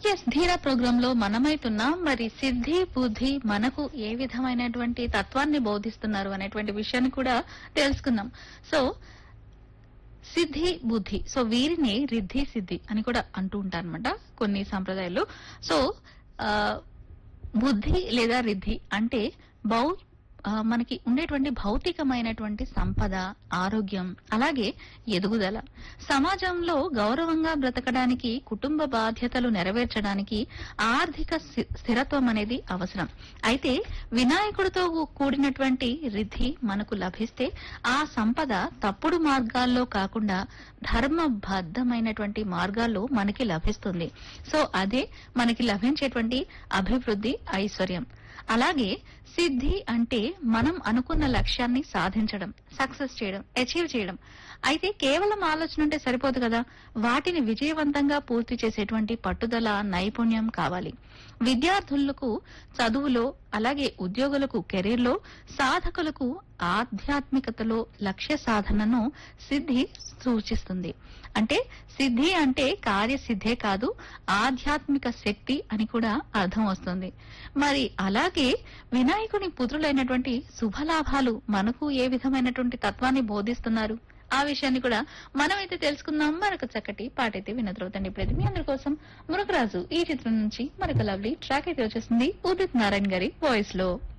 yes ధీరా programme లో మనమైతున్నాం మరి సిద్ధి బుద్ధి మనకు ఏ విధమైనటువంటి తత్వాన్ని బోధిస్తున్నారు అనేటువంటి విషయాన్ని కూడా తెలుసుకుందాం సో సిద్ధి బుద్ధి సో వీరిని రిద్ధి సిద్ధి అని కూడా అంటూ ఉంటారు అనమాట కొన్ని సంప్రదాయాలు సో ఆ, బుద్ధి లేదా రిద్ధి అంటే బౌ ఆ, మనకి ఉండేటువంటి భౌతికమైనటువంటి సంపద ఆరోగ్యం అలాగే ఎదుగుదల సమాజంలో గౌరవంగా బ్రతకడానికి కుటుంబ బాధ్యతలు నెరవేర్చడానికి ఆర్థిక స్థి- స్థిరత్వం అనేది అవసరం అయితే వినాయకుడితో కూడినటువంటి రిద్ధి మనకు లభిస్తే ఆ సంపద తప్పుడు మార్గాల్లో కాకుండా ధర్మబద్ధమైనటువంటి మార్గాల్లో మనకి లభిస్తుంది సో అదే మనకి లభించేటువంటి అభివృద్ధి ఐశ్వర్యం అలాగే సిద్ధి అంటే మనం అనుకున్న లక్ష్యాన్ని సాధించడం సక్సెస్ చేయడం అచీవ్ చేయడం అయితే కేవలం ఆలోచన ఉంటే సరిపోదు కదా వాటిని విజయవంతంగా పూర్తి చేసేటువంటి పట్టుదల నైపుణ్యం కావాలి విద్యార్థులకు చదువులో అలాగే ఉద్యోగులకు కెరీర్లో సాధకులకు ఆధ్యాత్మికతలో లక్ష్య సాధనను సిద్ధి సూచిస్తుంది అంటే సిద్ధి అంటే కార్యసిద్ధే కాదు ఆధ్యాత్మిక శక్తి అని కూడా అర్థం వస్తుంది మరి అలాగే వినాయకుని పుత్రులైనటువంటి శుభలాభాలు మనకు ఏ విధమైనటువంటి తత్వాన్ని బోధిస్తున్నారు ఆ విషయాన్ని కూడా మనమైతే తెలుసుకుందాం మరొక చక్కటి పాట అయితే వినద్రవుతండి ఇప్పుడైతే మీ అందరి కోసం మురుగరాజు ఈ చిత్రం నుంచి మరొక లవ్లీ ట్రాక్ అయితే వచ్చేసింది ఉదిత్ నారాయణ గారి వాయిస్ లో